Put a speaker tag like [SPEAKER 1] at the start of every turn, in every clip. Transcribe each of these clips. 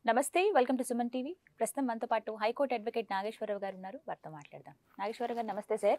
[SPEAKER 1] నమస్తే welcome to Suman TV ప్రస్తుతం మనతో పాటు హైకోర్టు అడ్వకేట్ నాగేశ్వరరావు గారు ఉన్నారు వారితో మాట్లాడదాం నాగేశ్వరరావు గారు నమస్తే సార్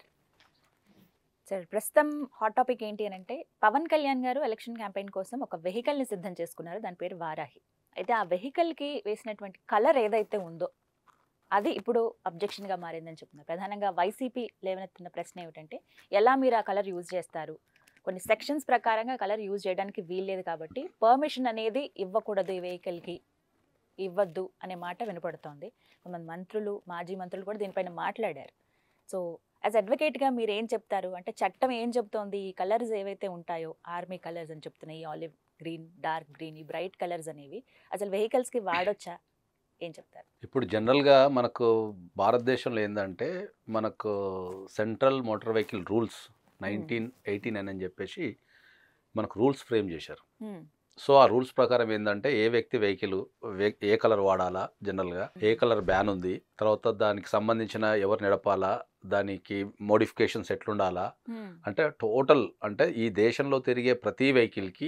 [SPEAKER 1] సార్ ప్రస్తుతం హాట్ టాపిక్ ఏంటి అని అంటే పవన్ కళ్యాణ్ గారు ఎలక్షన్ క్యాంపెయిన్ కోసం ఒక వెహికల్ని సిద్ధం చేసుకున్నారు దాని పేరు వారాహి అయితే ఆ వెహికల్కి వేసినటువంటి కలర్ ఏదైతే ఉందో అది ఇప్పుడు అబ్జెక్షన్గా మారిందని చెప్తున్నారు ప్రధానంగా వైసీపీ లేవనెత్తున్న ప్రశ్న ఏమిటంటే ఎలా మీరు ఆ కలర్ యూజ్ చేస్తారు కొన్ని సెక్షన్స్ ప్రకారంగా కలర్ యూజ్ చేయడానికి వీల్లేదు కాబట్టి పర్మిషన్ అనేది ఇవ్వకూడదు ఈ వెహికల్కి ఇవ్వద్దు అనే మాట వినపడుతోంది కొంతమంది మంత్రులు మాజీ మంత్రులు కూడా దీనిపైన మాట్లాడారు సో యాజ్ అడ్వకేట్గా మీరు ఏం చెప్తారు అంటే చట్టం ఏం చెప్తోంది ఈ కలర్స్ ఏవైతే ఉంటాయో ఆర్మీ కలర్స్ అని చెప్తున్నాయి ఈ ఆలివ్ గ్రీన్ డార్క్ గ్రీన్ ఈ బ్రైట్ కలర్స్ అనేవి అసలు వెహికల్స్కి వాడొచ్చా ఏం చెప్తారు
[SPEAKER 2] ఇప్పుడు జనరల్గా మనకు భారతదేశంలో ఏంటంటే మనకు central motor vehicle rules nineteen eighty nine అని చెప్పేసి మనకు రూల్స్ ఫ్రేమ్ చేశారు సో ఆ రూల్స్ ప్రకారం ఏంటంటే ఏ వ్యక్తి వెహికల్ ఏ కలర్ వాడాలా జనరల్గా ఏ కలర్ బ్యాన్ ఉంది తర్వాత దానికి సంబంధించిన ఎవరు నడపాలా దానికి మోడిఫికేషన్స్ ఎట్లుండాలా అంటే టోటల్ అంటే ఈ దేశంలో తిరిగే ప్రతి వెహికల్కి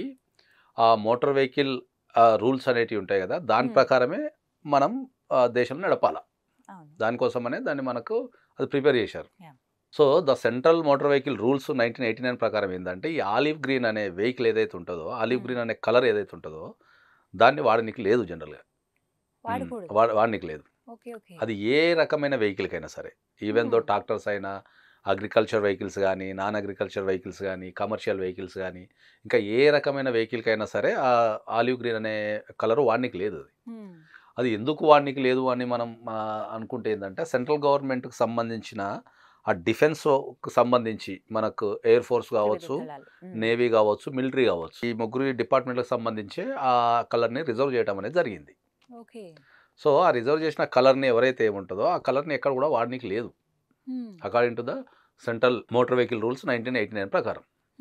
[SPEAKER 2] ఆ మోటార్ వెహికల్ రూల్స్ అనేటివి ఉంటాయి కదా దాని
[SPEAKER 1] Hmm.
[SPEAKER 2] ప్రకారమే మనం ఆ, దేశంలో నడపాలా
[SPEAKER 1] అవును
[SPEAKER 2] దానికోసమనే దాన్ని మనకు అది ప్రిపేర్ చేశారు
[SPEAKER 1] Yeah.
[SPEAKER 2] So the central motor vehicle rules nineteen eighty nine ప్రకారం ఏంటంటే ఈ ఆలివ్ గ్రీన్ అనే వెహికల్ ఏదైతే ఉంటుందో ఆలివ్
[SPEAKER 1] Hmm.
[SPEAKER 2] గ్రీన్ అనే కలర్ ఏదైతే ఉంటుందో దాన్ని వాడనికి లేదు జనరల్గా
[SPEAKER 1] వాడకూడదు
[SPEAKER 2] వాడ వాడనికి లేదు
[SPEAKER 1] ఓకే ఓకే
[SPEAKER 2] అది ఏ రకమైన వెహికల్కైనా సరే ఈవెన్ దో
[SPEAKER 1] Hmm.
[SPEAKER 2] ట్రాక్టర్స్ అయినా అగ్రికల్చర్ వెహికల్స్ కానీ నాన్ అగ్రికల్చర్ వెహికల్స్ కానీ కమర్షియల్ వెహికల్స్ కానీ ఇంకా ఏ రకమైన వెహికల్కైనా సరే ఆ ఆలివ్ గ్రీన్ అనే కలర్ వాడనికి లేదు అది అది ఎందుకు వాడనికి లేదు అని మనం ఆ, అనుకుంటే ఏంటంటే సెంట్రల్ గవర్నమెంట్కి సంబంధించిన ఆ డిఫెన్స్కు సంబంధించి మనకు ఎయిర్ ఫోర్స్ కావచ్చు నేవీ కావచ్చు మిలిటరీ కావచ్చు ఈ ముగ్గురు డిపార్ట్మెంట్లకు సంబంధించి ఆ కలర్ని రిజర్వ్ చేయడం అనేది జరిగింది
[SPEAKER 1] ఓకే
[SPEAKER 2] సో ఆ రిజర్వ్ చేసిన కలర్ని ఎవరైతే ఏముంటుందో ఆ కలర్ని ఎక్కడ కూడా వాడనికి లేదు according to the central motor vehicle rules nineteen eighty nine ప్రకారం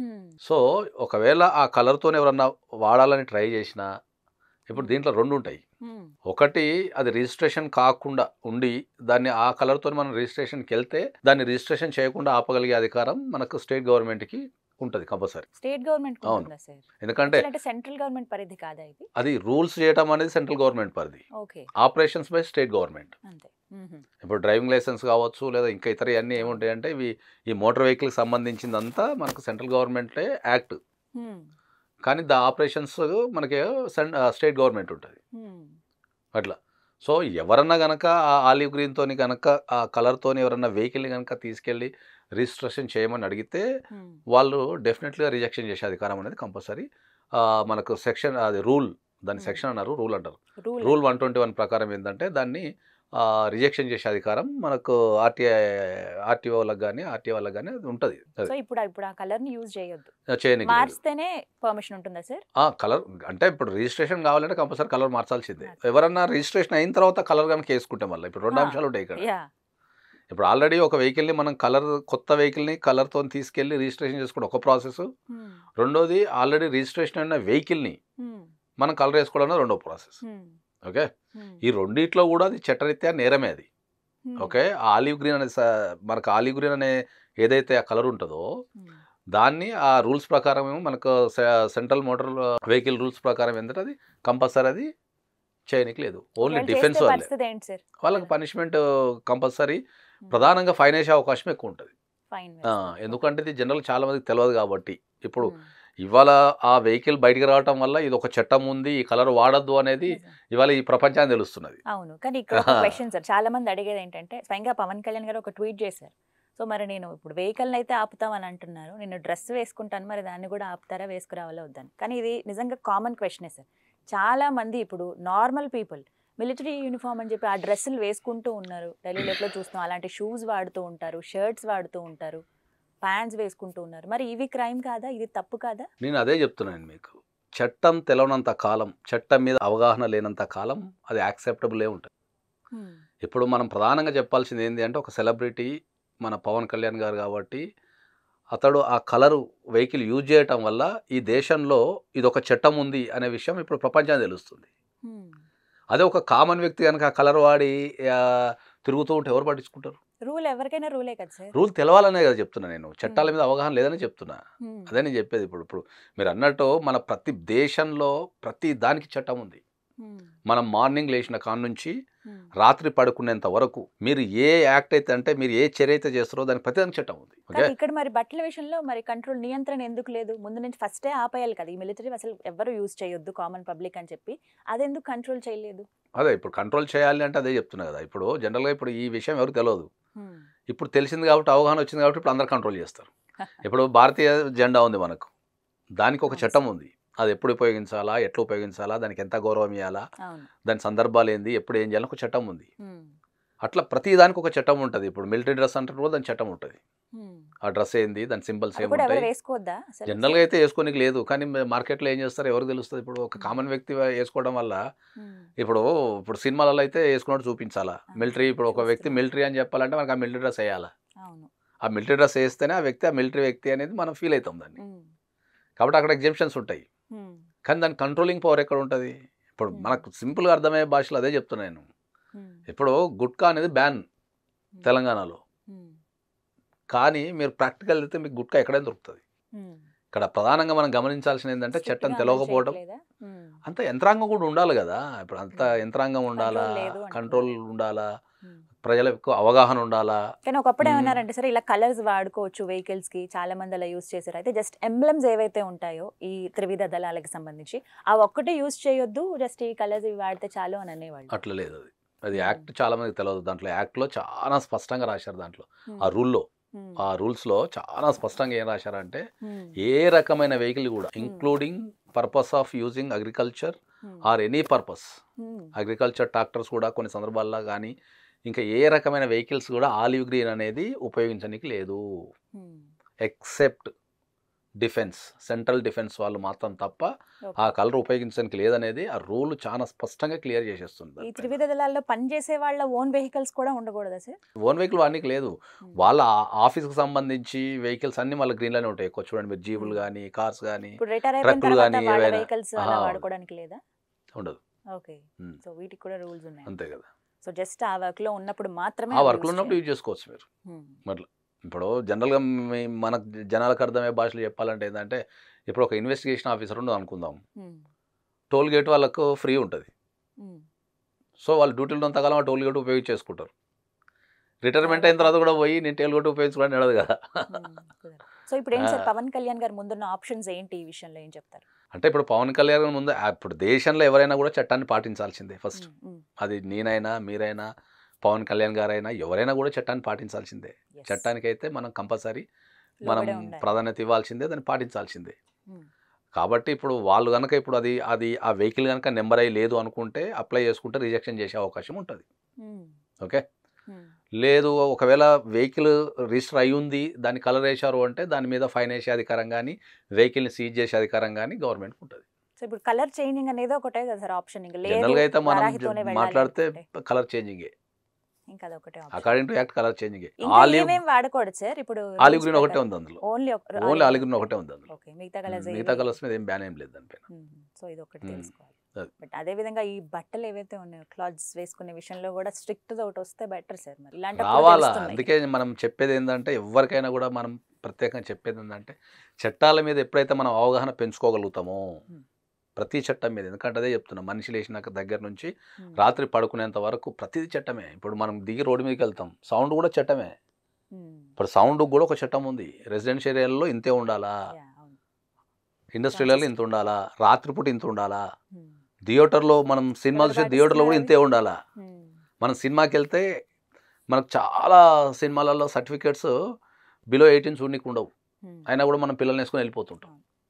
[SPEAKER 2] సో ఒకవేళ ఆ కలర్తో ఎవరన్నా వాడాలని ట్రై చేసినా ఇప్పుడు దీంట్లో రెండు ఉంటాయి ఒకటి అది రిజిస్ట్రేషన్ కాకుండా ఉండి దాన్ని ఆ కలర్తో మనం రిజిస్ట్రేషన్కి వెళ్తే దాన్ని రిజిస్ట్రేషన్ చేయకుండా ఆపగలిగే అధికారం మనకు స్టేట్ గవర్నమెంట్కి ఉంటుంది కంపల్సరీ
[SPEAKER 1] స్టేట్ గవర్నమెంట్
[SPEAKER 2] అవును.
[SPEAKER 1] ఉంటుందా సార్
[SPEAKER 2] ఎందుకంటే
[SPEAKER 1] అంటే సెంట్రల్ గవర్నమెంట్ పరిధి కాదా ఇది
[SPEAKER 2] అది రూల్స్ చేయడం అనేది సెంట్రల్ గవర్నమెంట్ పరిధి
[SPEAKER 1] okay
[SPEAKER 2] operations by state government
[SPEAKER 1] అంతే మ్మ్.
[SPEAKER 2] ఇప్పుడు డ్రైవింగ్ లైసెన్స్ కావచ్చు లేదా ఇంకా ఇతర అన్నీ ఏముంటాయంటే ఇవి ఈ మోటార్ వెహికల్కి సంబంధించిందంతా మనకు సెంట్రల్ గవర్నమెంటే యాక్ట్
[SPEAKER 1] మ్మ్.
[SPEAKER 2] కానీ ద ఆపరేషన్స్ మనకి స్టేట్ గవర్నమెంట్ ఉంటుంది
[SPEAKER 1] మ్మ్.
[SPEAKER 2] అట్లా సో ఎవరన్నా కనుక ఆ ఆలివ్ గ్రీన్తోని కనుక ఆ కలర్తోని ఎవరన్నా వెహికల్ని కనుక తీసుకెళ్ళి రిజిస్ట్రేషన్ చేయమని అడిగితే
[SPEAKER 1] మ్మ్.
[SPEAKER 2] వాళ్ళు డెఫినెట్లీగా రిజెక్షన్ చేసే అధికారం అనేది కంపల్సరీ మనకు సెక్షన్ అది రూల్ దాని
[SPEAKER 1] Hmm.
[SPEAKER 2] సెక్షన్ అన్నారు రూల్ అంటారు
[SPEAKER 1] rule
[SPEAKER 2] rule one twenty one ప్రకారం ఏంటంటే దాన్ని రిజెక్షన్ చేసే అధికారం మనకు ఆర్టీఐ ఆర్టీఓ వాళ్ళకి కానీ ఆర్టీఓ వాళ్ళకి కానీ అది ఉంటుంది
[SPEAKER 1] సో ఇప్పుడు ఇప్పుడు ఆ కలర్ ని యూజ్ చేయొద్దు
[SPEAKER 2] చేయనికి
[SPEAKER 1] మార్చితేనే పర్మిషన్ ఉంటుందా సార్
[SPEAKER 2] కలర్ అంటే ఇప్పుడు రిజిస్ట్రేషన్ కావాలంటే కంపల్సరీ కలర్ మార్చాల్సిందే ఎవరన్నా రిజిస్ట్రేషన్ అయిన తర్వాత కలర్ కనుక వేసుకుంటే మళ్ళీ ఇప్పుడు రెండు
[SPEAKER 1] Ah.
[SPEAKER 2] అంశాలు ఉంటాయి ఇక్కడ
[SPEAKER 1] యా
[SPEAKER 2] ఇప్పుడు ఆల్రెడీ ఒక వెహికల్ని మనం కలర్ కొత్త వెహికల్ని కలర్తో తీసుకెళ్ళి రిజిస్ట్రేషన్ చేసుకుంటే ఒక ప్రాసెస్ రెండోది ఆల్రెడీ రిజిస్ట్రేషన్ అయిన వెహికల్ని మనం కలర్ వేసుకోవడం అనేది రెండో ప్రాసెస్ ఓకే ఈ రెండిట్లో కూడా అది చట్టరీత్యా నేరమే అది ఓకే ఆ ఆలివ్ గ్రీన్ అనే స- మనకు ఆలివ్ గ్రీన్ అనే ఏదైతే ఆ కలర్ ఉంటుందో దాన్ని ఆ రూల్స్ ప్రకారం ఏమో మనకు సె- సెంట్రల్ మోటార్ వెహికల్ రూల్స్ ప్రకారం ఏంటంటే అది కంపల్సరీ అది చేయనికి లేదు ఓన్లీ డిఫెన్స్ వాళ్ళే
[SPEAKER 1] పరిస్థితి ఏంటి సార్
[SPEAKER 2] వాళ్ళకి పనిష్మెంట్ కంపల్సరీ ప్రధానంగా ఫైన్ వేసే అవకాశం ఎక్కువ ఉంటుంది
[SPEAKER 1] ఫైన్
[SPEAKER 2] ఆ, ఎందుకంటే ఇది జనరల్ చాలా మందికి తెలియదు కాబట్టి ఇప్పుడు ఇవాళ ఆ వెహికల్ బయటికి రావటం వల్ల ఇది ఒక చట్టం ఉంది ఈ కలర్ వాడద్దు అనేది ఇవాళ ఈ ప్రపంచాన్ని తెలుస్తున్నది
[SPEAKER 1] అవును కానీ ఇక్కడ క్వశ్చన్ సార్ చాలా మంది అడిగేది ఏంటంటే స్వయంగా పవన్ కళ్యాణ్ గారు ఒక ట్వీట్ చేశారు సో మరి నేను ఇప్పుడు వెహికల్ అయితే ఆపుతామని అంటున్నారు నేను డ్రెస్ వేసుకుంటాను మరి దాన్ని కూడా ఆపుతారా వేసుకురావాలా వద్దని కానీ ఇది నిజంగా కామన్ క్వశ్చనే సార్ చాలా మంది ఇప్పుడు నార్మల్ పీపుల్ మిలిటరీ యూనిఫామ్ అని చెప్పి ఆ డ్రెస్సులు వేసుకుంటూ ఉన్నారు ఢిల్లీ లైఫ్లో చూస్తాం అలాంటి షూస్ వాడుతూ ఉంటారు షర్ట్స్ వాడుతూ ఉంటారు ప్యాంట్స్ వేసుకుంటూ ఉన్నారు మరి ఇవి క్రైమ్ కాదా ఇది తప్పు కాదా
[SPEAKER 2] నేను అదే చెప్తున్నాను మీకు చట్టం తెలవనంత కాలం చట్టం మీద అవగాహన లేనంత కాలం అది యాక్సెప్టబులే ఉంటుంది ఇప్పుడు మనం ప్రధానంగా చెప్పాల్సింది ఏంటి అంటే ఒక సెలబ్రిటీ మన పవన్ కళ్యాణ్ గారు కాబట్టి అతడు ఆ కలరు వెహికల్ యూజ్ చేయటం వల్ల ఈ దేశంలో ఇది ఒక చట్టం ఉంది అనే విషయం ఇప్పుడు ప్రపంచానికి తెలుస్తుంది అదే ఒక కామన్ వ్యక్తి కనుక ఆ కలర్ వాడి ఆ, తిరుగుతూ ఉంటే ఎవరు పట్టించుకుంటారు
[SPEAKER 1] రూల్ ఎవరికైనా రూలే కదా సార్
[SPEAKER 2] రూల్ తెలవాలనే కదా చెప్తున్నా నేను చట్టాల మీద అవగాహన లేదని చెప్తున్నా అదే నేను చెప్పేది ఇప్పుడు ఇప్పుడు మీరు అన్నట్టు మన ప్రతి దేశంలో ప్రతి దానికి చట్టం ఉంది మనం మార్నింగ్ లేచిన కాడ నుంచి రాత్రి పడుకునేంత వరకు మీరు ఏ యాక్ట్ అయితే అంటే మీరు ఏ చర్య అయితే చేస్తారో దానికి ప్రతిదానికి చట్టం ఉంది ఓకే
[SPEAKER 1] కానీ ఇక్కడ మరి బట్టల విషయంలో మరి కంట్రోల్ నియంత్రణ ఎందుకు లేదు ముందు నుంచి ఫస్టే ఆపేయాలి కదా ఈ మిలిటరీ అసలు ఎవరు యూజ్ చేయొద్దు కామన్ పబ్లిక్ అని చెప్పి అదెందుకు కంట్రోల్ చేయలేదు
[SPEAKER 2] అదే ఇప్పుడు కంట్రోల్ చేయాలి అంటే అదే చెప్తున్నా కదా ఇప్పుడు జనరల్గా ఇప్పుడు ఈ విషయం ఎవరికి తెలియదు ఇప్పుడు తెలిసింది కాబట్టి అవగాహన వచ్చింది కాబట్టి ఇప్పుడు అందరు కంట్రోల్ చేస్తారు ఇప్పుడు భారతీయ జెండా ఉంది మనకు దానికి ఒక
[SPEAKER 1] అవును
[SPEAKER 2] చట్టం ఉంది అది ఎప్పుడు ఉపయోగించాలా ఎట్లా ఉపయోగించాలా దానికి ఎంత గౌరవం ఇవ్వాలా
[SPEAKER 1] అవును
[SPEAKER 2] దాని సందర్భాలు ఏంది ఎప్పుడు ఏం చేయాలని ఒక చట్టం ఉంది
[SPEAKER 1] ఉమ్.
[SPEAKER 2] అట్లా ప్రతి దానికి ఒక చట్టం ఉంటుంది ఇప్పుడు మిలిటరీ డ్రెస్ అంటే కూడా దాని చట్టం ఉంటుంది
[SPEAKER 1] ఉమ్.
[SPEAKER 2] ఆ డ్రెస్ ఏంది దాని సింబల్స్
[SPEAKER 1] అది కూడా ఎవరు
[SPEAKER 2] ఏముంటాయి
[SPEAKER 1] వేసుకోవద్దా అసలు?
[SPEAKER 2] జనరల్గా అయితే వేసుకోనికి లేదు కానీ మార్కెట్లో ఏం చేస్తారు ఎవరు తెలుస్తుంది ఇప్పుడు ఒక కామన్ వ్యక్తి వేసుకోవడం వల్ల
[SPEAKER 1] ఉమ్.
[SPEAKER 2] ఇప్పుడు ఇప్పుడు సినిమాలలో అయితే వేసుకున్నట్టు చూపించాలా
[SPEAKER 1] ఆ,
[SPEAKER 2] మిలిటరీ ఇప్పుడు ఒక వ్యక్తి
[SPEAKER 1] చూస్తున్నారు.
[SPEAKER 2] మిలిటరీ అని చెప్పాలంటే మనకు ఆ మిలిటరీ డ్రెస్ వేయాలా
[SPEAKER 1] అవును
[SPEAKER 2] ఆ మిలిటరీ డ్రెస్ వేస్తేనే ఆ వ్యక్తి ఆ మిలిటరీ వ్యక్తి అనేది మనం ఫీల్ అవుతాం దాన్ని
[SPEAKER 1] ఉమ్.
[SPEAKER 2] కాబట్టి అక్కడ ఎగ్జిబిషన్స్ ఉంటాయి
[SPEAKER 1] ఉమ్.
[SPEAKER 2] కానీ దాని కంట్రోలింగ్ పవర్ ఎక్కడ ఉంటుంది ఇప్పుడు
[SPEAKER 1] Hmm.
[SPEAKER 2] మనకు సింపుల్గా అర్థమయ్యే భాషలో అదే చెప్తున్నాను నేను
[SPEAKER 1] ఉమ్.
[SPEAKER 2] ఇప్పుడు గుట్కా అనేది బ్యాన్
[SPEAKER 1] ఉమ్.
[SPEAKER 2] తెలంగాణలో
[SPEAKER 1] ఉమ్.
[SPEAKER 2] కానీ మీరు ప్రాక్టికల్ అయితే మీకు గుట్కా ఎక్కడైనా దొరుకుతుంది
[SPEAKER 1] ఉమ్.
[SPEAKER 2] ఇక్కడ ప్రధానంగా మనం గమనించాల్సింది ఏంటంటే
[SPEAKER 1] Strict
[SPEAKER 2] చట్టం
[SPEAKER 1] గా అమలు
[SPEAKER 2] తెలియకపోవడం
[SPEAKER 1] చేయట్లేదా? ఉమ్.
[SPEAKER 2] అంత యంత్రాంగం కూడా ఉండాలి కదా ఇప్పుడు అంత
[SPEAKER 1] Hmm.
[SPEAKER 2] యంత్రాంగం ఉండాలా
[SPEAKER 1] Control లేదు అంటున్నారు.
[SPEAKER 2] కంట్రోల్ ఉండాలా
[SPEAKER 1] ఉమ్.
[SPEAKER 2] ప్రజలకు అవగాహన ఉండాలా
[SPEAKER 1] కానీ ఒకప్పుడు
[SPEAKER 2] మ్మ్.
[SPEAKER 1] ఏమన్నారంటే సరే ఇలా కలర్స్ వాడుకోవచ్చు వెహికల్స్ కి చాలా మంది అలా యూస్ చేశారు అయితే జస్ట్ ఎంబ్లమ్స్ ఏవైతే ఉంటాయో ఈ త్రివిధ దళాలకు సంబంధించి ఆ ఒక్కటే యూస్ చేయొద్దు జస్ట్ ఈ కలర్స్ ఇవి వాడితే చాలు అని అనేవాళ్ళు
[SPEAKER 2] అట్లా లేదు అది అది యాక్ట్ చాలా మందికి తెలియదు దాంట్లో యాక్ట్లో చాలా స్పష్టంగా రాశారు దాంట్లో
[SPEAKER 1] మ్మ్.
[SPEAKER 2] ఆ రూల్లో
[SPEAKER 1] మ్మ్.
[SPEAKER 2] ఆ రూల్స్లో చాలా స్పష్టంగా ఏం రాశారంటే
[SPEAKER 1] మ్మ్.
[SPEAKER 2] ఏ రకమైన వెహికల్ కూడా including purpose of using agriculture
[SPEAKER 1] hmm.
[SPEAKER 2] Or any purpose
[SPEAKER 1] hmm.
[SPEAKER 2] Agriculture tractors కూడా కొన్ని సందర్భాల్లో కానీ ఇంకా ఏ రకమైన వెహికల్స్ కూడా ఆలివ్ గ్రీన్ అనేది ఉపయోగించడానికి లేదు
[SPEAKER 1] మ్మ్.
[SPEAKER 2] ఎక్సెప్ట్ డిఫెన్స్ సెంట్రల్ డిఫెన్స్ వాళ్ళు మాత్రం తప్ప
[SPEAKER 1] ఓకే.
[SPEAKER 2] ఆ కలర్ ఉపయోగించడానికి లేదనేది ఆ రూల్ చాలా స్పష్టంగా క్లియర్ చేసేస్తుంది
[SPEAKER 1] ఈ త్రివిధ దళాల్లో పనిచేసే వాళ్ళ ఓన్ వెహికల్స్ కూడా ఉండకూడదా సార్
[SPEAKER 2] ఓన్ వెహికల్ వానికి లేదు
[SPEAKER 1] మ్మ్.
[SPEAKER 2] వాళ్ళ ఆ- ఆఫీస్కి సంబంధించి వెహికల్స్ అన్ని మళ్ళీ గ్రీన్లోనే ఉంటాయి ఎక్కువ చూడండి మీరు జీబులు
[SPEAKER 1] మ్మ్.
[SPEAKER 2] కానీ కార్స్ కానీ
[SPEAKER 1] ఇప్పుడు రిటైర్ అయిపోయిన
[SPEAKER 2] ట్రక్కులు
[SPEAKER 1] తర్వాత
[SPEAKER 2] గానీ
[SPEAKER 1] వాళ్ళ
[SPEAKER 2] ఏవైనా.
[SPEAKER 1] వెహికల్స్ అలా
[SPEAKER 2] ఆహా.
[SPEAKER 1] వాడుకోవడానికి లేదా
[SPEAKER 2] ఉండదు
[SPEAKER 1] ఓకే
[SPEAKER 2] మ్మ్.
[SPEAKER 1] సో వీటికి కూడా రూల్స్ ఉన్నాయి
[SPEAKER 2] అంతే కదా
[SPEAKER 1] సో జస్ట్ ఆ వర్క్ లో ఉన్నప్పుడు మాత్రమే
[SPEAKER 2] ఆ
[SPEAKER 1] అవి
[SPEAKER 2] వర్క్లో
[SPEAKER 1] use
[SPEAKER 2] ఉన్నప్పుడు
[SPEAKER 1] చేయాలి.
[SPEAKER 2] యూజ్ చేసుకోవచ్చు మీరు
[SPEAKER 1] మ్మ్.
[SPEAKER 2] ఇప్పుడు జనరల్గా మీ- మన జనాలకు అర్థమయ్యే భాషలో చెప్పాలంటే ఏంటంటే ఇప్పుడు ఒక ఇన్వెస్టిగేషన్ ఆఫీసర్ ఉండదు అనుకుందాం
[SPEAKER 1] మ్మ్.
[SPEAKER 2] టోల్ గేట్ వాళ్ళకు ఫ్రీ ఉంటుంది
[SPEAKER 1] మ్మ్.
[SPEAKER 2] సో వాళ్ళు డ్యూటీలో ఉన్నంతకాలం ఆ టోల్ గేట్ ఉపయోగించేసుకుంటారు రిటైర్మెంట్ అయిన తర్వాత కూడా పోయి నేను టోల్ గేట్ ఉపయోగించుకోవడం నడదు కదా
[SPEAKER 1] మ్మ్. కుదరదు. సో ఇప్పుడు ఏంటి సార్
[SPEAKER 2] ఆ.
[SPEAKER 1] పవన్ కళ్యాణ్ గారు ముందున్న ఆప్షన్స్ ఏంటి ఈ విషయంలో ఏం చెప్తారు
[SPEAKER 2] అంటే ఇప్పుడు పవన్ కళ్యాణ్ గారి ముందు ఆ, ఇప్పుడు దేశంలో ఎవరైనా కూడా చట్టాన్ని పాటించాల్సిందే ఫస్ట్
[SPEAKER 1] మ్మ్. మ్మ్.
[SPEAKER 2] అది నేనైనా మీరైనా పవన్ కళ్యాణ్ గారైనా ఎవరైనా కూడా చట్టాన్ని పాటించాల్సిందే
[SPEAKER 1] Yes.
[SPEAKER 2] చట్టానికైతే మనం కంపల్సరీ మనం
[SPEAKER 1] లోబడే ఉండాలి.
[SPEAKER 2] ప్రాధాన్యత ఇవ్వాల్సిందే దాన్ని పాటించాల్సిందే
[SPEAKER 1] మ్మ్.
[SPEAKER 2] కాబట్టి ఇప్పుడు వాళ్ళు కనుక ఇప్పుడు అది అది ఆ వెహికల్ కనుక నెంబర్ అయ్యి లేదు అనుకుంటే అప్లై చేసుకుంటే రిజెక్షన్ చేసే అవకాశం ఉంటుంది
[SPEAKER 1] మ్మ్.
[SPEAKER 2] ఓకే
[SPEAKER 1] మ్మ్.
[SPEAKER 2] లేదు ఒకవేళ వెహికల్ రిజిస్టర్ అయి ఉంది దాని కలర్ వేశారు అంటే దాని మీద ఫైన్ వేసే అధికారం కానీ వెహికల్ని సీజ్ చేసే అధికారం కానీ గవర్నమెంట్కి ఉంటుంది
[SPEAKER 1] సో ఇప్పుడు కలర్ చేంజింగ్ అనేది ఒకటే కదా సార్ ఆప్షన్ ఇంకా లేదు
[SPEAKER 2] జనరల్గా అయితే మనం
[SPEAKER 1] వారాహితోనే వెళ్ళాలి
[SPEAKER 2] మాట్లాడితే
[SPEAKER 1] అనుకుంటే.
[SPEAKER 2] కలర్ చేంజింగే
[SPEAKER 1] ఇంకా అదొకటే option.
[SPEAKER 2] According to act colour చేంజింగే
[SPEAKER 1] ఇంకా
[SPEAKER 2] ఆలివ్
[SPEAKER 1] ఏమేం వాడకూడదు సార్ ఇప్పుడు
[SPEAKER 2] ఆలివ్ గ్రీన్ ఒకటే ఉంది అందులో
[SPEAKER 1] ఓన్లీ
[SPEAKER 2] ఓన్లీ ఆలివ్ గ్రీన్ ఒకటే ఉంది అందులో
[SPEAKER 1] ఓకే మిగతా కలర్స్
[SPEAKER 2] మిగతా కలర్స్ మీద ఏం బ్యాన్ ఏం లేదు దానిపైన
[SPEAKER 1] సో ఇది ఒకటి
[SPEAKER 2] మ్మ్.
[SPEAKER 1] తెలుసుకోవాలి
[SPEAKER 2] అది.
[SPEAKER 1] బట్ అదే విధంగా ఈ బట్టలు ఏవైతే ఉన్నాయో క్లాత్స్ వేసుకునే విషయంలో కూడా స్ట్రిక్ట్ ఒకటి వస్తే బెటర్ సార్ మరి ఇలాంటి
[SPEAKER 2] రావాలా అందుకే మనం చెప్పేది ఏంటంటే ఎవరికైనా కూడా మనం ప్రత్యేకంగా చెప్పేది ఏంటంటే చట్టాల మీద ఎప్పుడైతే మనం అవగాహన పెంచుకోగలుగుతామో
[SPEAKER 1] Hmm.
[SPEAKER 2] ప్రతి చట్టం మీద ఎందుకంటే అదే చెప్తున్నా మనిషి లేచినాక దగ్గర నుంచి రాత్రి పడుకునేంత వరకు ప్రతిదీ చట్టమే ఇప్పుడు మనం దిగి రోడ్డు మీదకి వెళ్తాం సౌండ్ కూడా చట్టమే ఇప్పుడు సౌండ్ కూడా ఒక చట్టం ఉంది రెసిడెన్షియల్ ఏరియాలో ఇంతే ఉండాలా ఇండస్ట్రియల్ ఇంత ఉండాలా రాత్రిపూట ఇంత ఉండాలా థియేటర్లో మనం సినిమా చూసే
[SPEAKER 1] ఎవరు
[SPEAKER 2] థియేటర్లో కూడా ఇంతే
[SPEAKER 1] పాటిస్తున్నారు
[SPEAKER 2] ఉండాలా మనం సినిమాకి వెళ్తే మనకు చాలా సినిమాలలో సర్టిఫికేట్స్ బిలో ఎయిటీన్ చూడనీకి ఉండవు అయినా కూడా మనం పిల్లల్ని వేసుకొని వెళ్ళిపోతుంటాం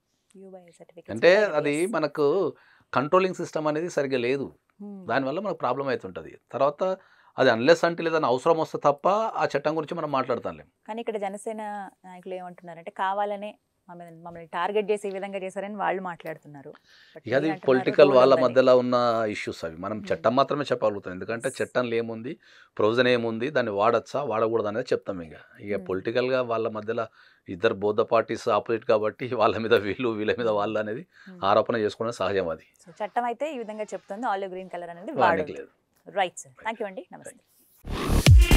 [SPEAKER 2] అంటే అది మనకు కంట్రోలింగ్ సిస్టమ్ అనేది సరిగ్గా లేదు దానివల్ల మనకు ప్రాబ్లం అవుతుంటుంది తర్వాత అది అన్లెస్ అంటే లేదని అవసరం వస్తే తప్ప ఆ చట్టం గురించి మనం మాట్లాడతాంలేం
[SPEAKER 1] కానీ ఇక్కడ జనసేన నాయకులు ఏమంటున్నారంటే కావాలనే మమ్మల్ని మమ్మల్ని టార్గెట్ చేసి ఈ విధంగా చేశారని వాళ్ళు మాట్లాడుతున్నారు But
[SPEAKER 2] ఇక అది
[SPEAKER 1] వీళ్ళు అంటున్నారు
[SPEAKER 2] పొలిటికల్
[SPEAKER 1] rule
[SPEAKER 2] వాళ్ళ
[SPEAKER 1] ఉందని.
[SPEAKER 2] మధ్యలో ఉన్న ఇష్యూస్ అవి మనం
[SPEAKER 1] Hmm.
[SPEAKER 2] చట్టం మాత్రమే చెప్పగలుగుతాం ఎందుకంటే చట్టంలో ఏముంది ప్రొవిజన్ ఏముంది దాన్ని వాడచ్చా వాడకూడదు అనేది చెప్తాం ఇక ఇక
[SPEAKER 1] Hmm.
[SPEAKER 2] పొలిటికల్గా వాళ్ళ మధ్యలో ఇద్దరు బౌద్ధ పార్టీస్ ఆపోజిట్ కాబట్టి వాళ్ళ మీద వీళ్ళు వీళ్ళ మీద వాళ్ళు అనేది
[SPEAKER 1] Hmm.
[SPEAKER 2] ఆరోపణ చేసుకోవడం సహజం అది
[SPEAKER 1] సో చట్టం అయితే ఈ విధంగా చెప్తుంది ఆలివ్ గ్రీన్ కలర్ అనేది
[SPEAKER 2] వాడనికి
[SPEAKER 1] వాడదు
[SPEAKER 2] లేదు
[SPEAKER 1] రైట్ సార్ థ్యాంక్ యూ అండి నమస్తే